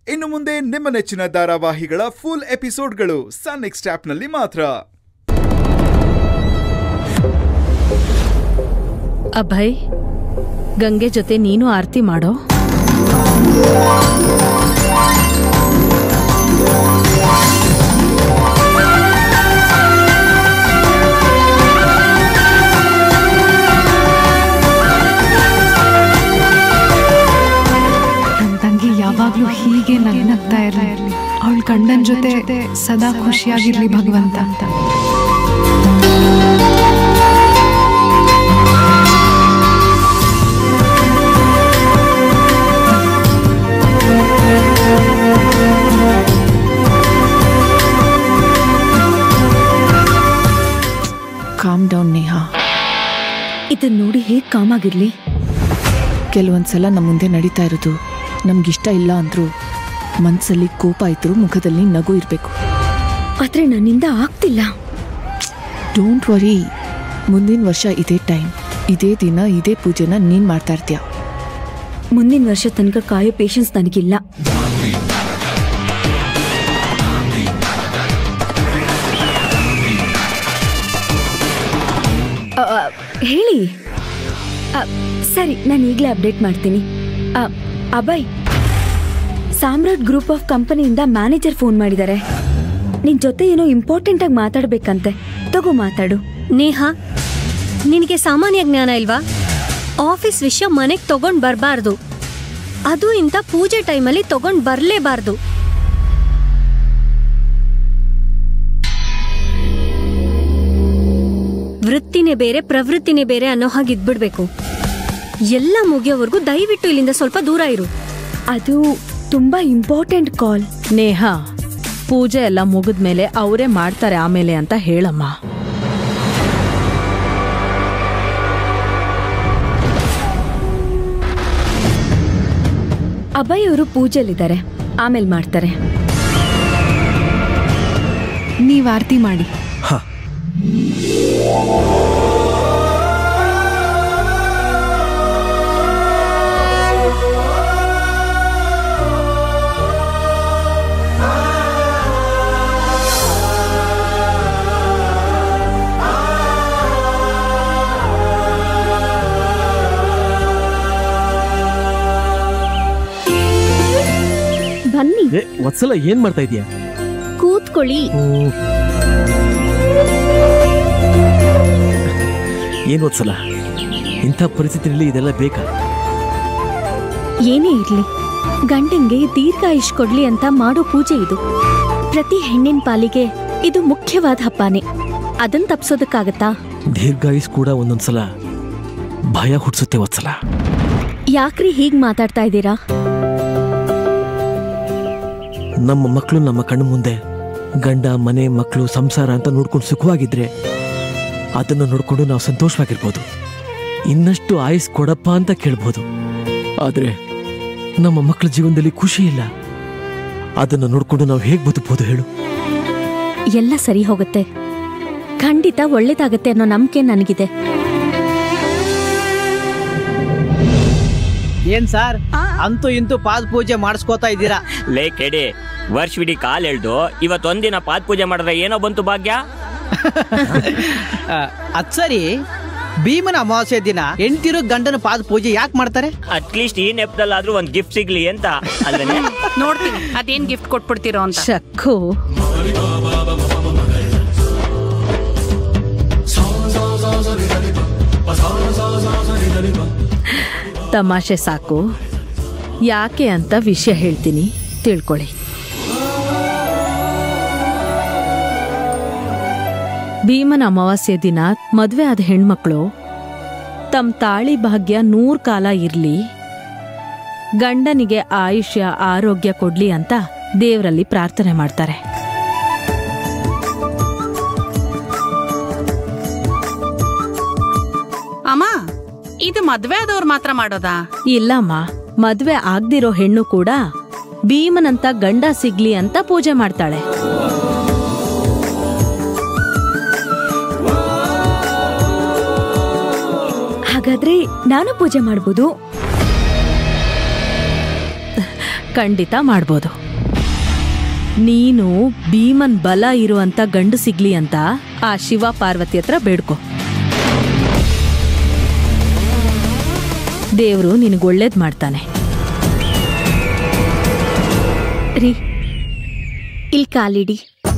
ಇನ್ನು ಮುಂದೆ ನಿಮ್ಮ ನೆಚ್ಚಿನ ಧಾರಾವಾಹಿಗಳ ಫುಲ್ ಎಪಿಸೋಡ್ಗಳು ಸನ್ ನೆಕ್ಸ್ಟ್ ಆಪ್ನಲ್ಲಿ ಮಾತ್ರ ಅಭಯ್ ಗಂಗೆ ಜೊತೆ ನೀನು ಆರತಿ ಮಾಡೋ ನನ್ ತಂಗಿ ಯಾವಾಗ್ಲೂ ಹೀಗೆ ನಗ್ನಗ್ತಾ ಇರಲಿ ಅವಳ ಗಂಡನ್ ಜೊತೆ ಸದಾ ಖುಷಿಯಾಗಿರ್ಲಿ ಭಗವಂತ ಅಂತ ಕಾಮ್ ಡೌನ್ ನೇಹಾ ಇದನ್ನ ನೋಡಿ ಹೇಗ್ ಕಾಮಾಗಿರ್ಲಿ ಕೆಲವೊಂದ್ಸಲ ನಮ್ಮ ಮುಂದೆ ನಡೀತಾ ಇರೋದು ನಮ್ಗಿಷ್ಟ ಇಲ್ಲ ಅಂದ್ರೂ ಮನ್ಸಲ್ಲಿ ಕೋಪ ಇದ್ರೂ ಮುಖದಲ್ಲಿ ನಗು ಇರಬೇಕು ಆದ್ರೆ ನನ್ನಿಂದ ಆಗ್ತಿಲ್ಲ ಡೋಂಟ್ ವರಿ ಮುಂದಿನ ವರ್ಷ ಇದೇ ಟೈಮ್ ಇದೇ ದಿನ ಇದೇ ಪೂಜೆನ ನೀನ್ ಮಾಡ್ತಾ ಇರ್ತೀಯ ಮುಂದಿನ ವರ್ಷ ತನಕ ಕಾಯೋ ಪೇಷನ್ಸ್ ನನಗಿಲ್ಲ ಅ, ಅ, ಹೇಳಿ ಅ, ಸರಿ ನಾನು ಈಗಲೇ ಅಪ್ಡೇಟ್ ಮಾಡ್ತೀನಿ ಅ, ಅಭಯ್ ಸಾಮ್ರಾಟ್ ಗ್ರೂಪ್ ಆಫ್ ಕಂಪನಿಯಿಂದ ಮ್ಯಾನೇಜರ್ ಫೋನ್ ಮಾಡಿದ್ದಾರೆ ನಿನ್ ಜೊತೆ ಏನೋ ಇಂಪಾರ್ಟೆಂಟ್ ಆಗಿ ಮಾತಾಡ್ಬೇಕಂತೆ ತಗೋ ಮಾತಾಡು ನೇಹಾ ನಿನಗೆ ಸಾಮಾನ್ಯ ಜ್ಞಾನ ಇಲ್ವಾ ಆಫೀಸ್ ವಿಷಯ ಮನೆಗೆ ತಗೊಂಡ್ ಬರಬಾರ್ದು ಅದು ಇಂಥ ಪೂಜೆ ಟೈಮಲ್ಲಿ ತಗೊಂಡ್ ಬರಲೇಬಾರ್ದು ವೃತ್ತಿನೇ ಬೇರೆ ಪ್ರವೃತ್ತಿನೇ ಬೇರೆ ಅನ್ನೋ ಹಾಗೆ ಇದ್ಬಿಡ್ಬೇಕು ಎಲ್ಲ ಮುಗಿಯೋವರೆಗೂ ದಯವಿಟ್ಟು ಇಲ್ಲಿಂದ ಸ್ವಲ್ಪ ದೂರ ಇರು ಅದು ತುಂಬಾ ಇಂಪಾರ್ಟೆಂಟ್ ಕಾಲ್ ನೇಹ ಪೂಜೆ ಎಲ್ಲ ಮುಗಿದ್ಮೇಲೆ ಅವರೇ ಮಾಡ್ತಾರೆ ಆಮೇಲೆ ಅಂತ ಹೇಳಮ್ಮ ಅಭಯ್ ಅವರು ಪೂಜೆಲಿದ್ದಾರೆ ಆಮೇಲೆ ಮಾಡ್ತಾರೆ ನೀವ್ ಆರತಿ ಮಾಡಿ ಬನ್ನಿ ಏ ವತ್ಸಲ ಏನ್ ಮಾಡ್ತಾ ಇದೀಯ ಕೂತ್ಕೊಳ್ಳಿ ಏನ್ ವತ್ಸಲ ಇಂಥ ಪರಿಸ್ಥಿತಿಯಲ್ಲಿ ಇದೆಲ್ಲ ಬೇಕಾ ಏನೇ ಇರ್ಲಿ ಗಂಡಂಗೆ ದೀರ್ಘಾಯುಷ್ ಕೊಡ್ಲಿ ಅಂತ ಮಾಡೋ ಪೂಜೆ ಇದು ಪ್ರತಿ ಹೆಣ್ಣಿನ ಪಾಲಿಗೆ ಇದು ಮುಖ್ಯವಾದ ಹಬ್ಬನೇ ಅದನ್ನ ತಪ್ಸೋದಕ್ಕಾಗತ್ತಾ ದೀರ್ಘಾಯುಸ್ ಕೂಡ ಒಂದೊಂದ್ಸಲ ಭಯ ಹುಟ್ಸುತ್ತೆ ವತ್ಸಲ ಯಾಕ್ರಿ ಹೀಗ್ ಮಾತಾಡ್ತಾ ಇದ್ದೀರಾ ನಮ್ಮ ಮಕ್ಕಳು ನಮ್ಮ ಕಣ್ಣು ಮುಂದೆ ಗಂಡ ಮನೆ ಮಕ್ಕಳು ಸಂಸಾರ ಅಂತ ನೋಡ್ಕೊಂಡು ಸುಖವಾಗಿದ್ರೆ ಅದನ್ನು ನೋಡ್ಕೊಂಡು ನಾವು ಸಂತೋಷವಾಗಿರ್ಬೋದು ಇನ್ನಷ್ಟು ಆಯುಸ್ ಕೊಡಪ್ಪ ಅಂತ ಕೇಳ್ಬೋದು ಆದ್ರೆ ನಮ್ಮ ಮಕ್ಕಳ ಜೀವನದಲ್ಲಿ ಖುಷಿ ಇಲ್ಲ ಅದನ್ನು ನೋಡ್ಕೊಂಡು ನಾವು ಹೇಗೆ ಬದುಕ್ಬೋದು ಹೇಳು ಎಲ್ಲ ಸರಿ ಹೋಗುತ್ತೆ ಖಂಡಿತ ಒಳ್ಳೇದಾಗತ್ತೆ ಅನ್ನೋ ನಂಬಿಕೆ ನನಗಿದೆ ಏನ್ ಸರ್ ಅಂತೂ ಇಂತೂ ಪಾದ ಪೂಜೆ ಮಾಡಿಸ್ಕೋತಾ ಇದ್ದೀರಾ ಲೇ ಕೆಡಿ ವರ್ಷವಿಡೀ ಕಾಲ್ ಎಳ್ದು ಇವತ್ತೊಂದಿನ ಪಾದ ಪೂಜೆ ಮಾಡಿದ್ರೆ ಏನೋ ಬಂತು ಭಾಗ್ಯ ಆ, ಅದ್ ಸರಿ ಭೀಮನ ಅಮಾವಾಸ್ಯೆ ದಿನ ಹೆಂಡ್ತಿರು ಗಂಡನ ಪಾದ ಪೂಜೆ ಯಾಕೆ ಮಾಡ್ತಾರೆ ಅಟ್ಲೀಸ್ಟ್ ಈ ನೆಪದಲ್ಲಾದ್ರೂ ಒಂದ್ ಗಿಫ್ಟ್ ಸಿಗ್ಲಿ ಅಂತ ಅಲ್ಲನೆ ನೋಡ್ತೀನಿ ಅದೇನ್ ಗಿಫ್ಟ್ ಕೊಟ್ಬಿಡ್ತೀರೋ ಅಂತ ಶಕ್ಕು ತಮಾಷೆ ಸಾಕು ಯಾಕೆ ಅಂತ ವಿಷಯ ಹೇಳ್ತೀನಿ ತಿಳ್ಕೊಳ್ಳಿ ಭೀಮನ ಅಮಾವಾಸ್ಯೆ ದಿನ ಮದ್ವೆ ಆದ ಹೆಣ್ಮಕ್ಳು ತಮ್ಮ ತಾಳಿ ಭಾಗ್ಯ ನೂರ್ ಕಾಲ ಇರ್ಲಿ ಗಂಡನಿಗೆ ಆಯುಷ್ಯ ಆರೋಗ್ಯ ಕೊಡ್ಲಿ ಅಂತ ದೇವರಲ್ಲಿ ಪ್ರಾರ್ಥನೆ ಮಾಡ್ತಾರೆ ಅಮ್ಮ ಇದು ಮದ್ವೆ ಆದವ್ರು ಮಾತ್ರ ಮಾಡೋದಾ ಇಲ್ಲಮ್ಮ ಮದ್ವೆ ಆಗ್ದಿರೋ ಹೆಣ್ಣು ಕೂಡ ಭೀಮನಂತ ಗಂಡ ಸಿಗ್ಲಿ ಅಂತ ಪೂಜೆ ಮಾಡ್ತಾಳೆ ಹಾಗಾದ್ರೆ ನಾನು ಪೂಜೆ ಮಾಡ್ಬೋದು ಖಂಡಿತ ಮಾಡ್ಬೋದು ನೀನು ಭೀಮನ್ ಬಲ ಇರುವಂತ ಗಂಡು ಸಿಗ್ಲಿ ಅಂತ ಆ ಶಿವ ಪಾರ್ವತಿ ಹತ್ರ ಬೇಡ್ಕೊ ದೇವ್ರು ನಿನಗೆ ಒಳ್ಳೇದ್ ಮಾಡ್ತಾನೆ ರೀ ಇಲ್ಲಿ ಕಾಲಿಡಿ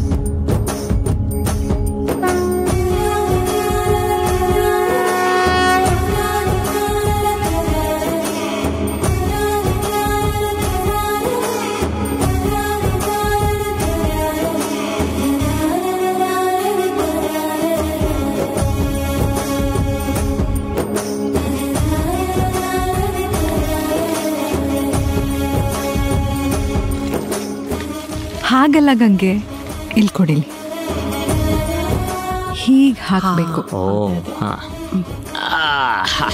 ಹಾಗಲ್ಲ ಗಂಗೆ ಇಲ್ಲಿ ಕೊಡಿಲಿ ಹೀಗ್ ಹಾಕ್ಬೇಕು ಓ ಹಾ ಆಹಾ.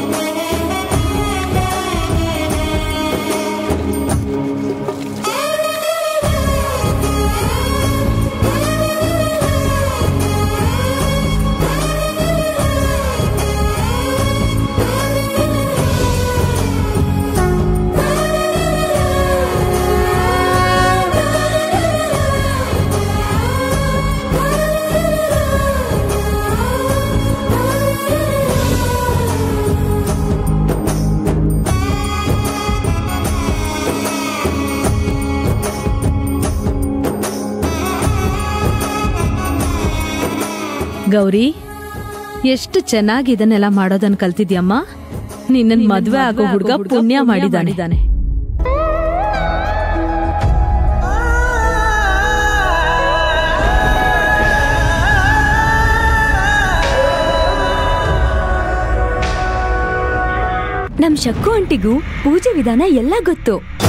ಗೌರಿ ಎಷ್ಟು ಚೆನ್ನಾಗಿ ಇದನ್ನೆಲ್ಲ ಮಾಡೋದನ್ನ ಕಲ್ತಿದ್ಯಮ್ಮ ನಿನ್ನ ಮದ್ವೆ ಆಗೋ ಹುಡುಗ ಪುಣ್ಯ ಮಾಡಿದಾನೆ ನಮ್ ಶಕ್ಕು ಅಂಟಿಗೂ ಪೂಜೆ ವಿಧಾನ ಎಲ್ಲ ಗೊತ್ತು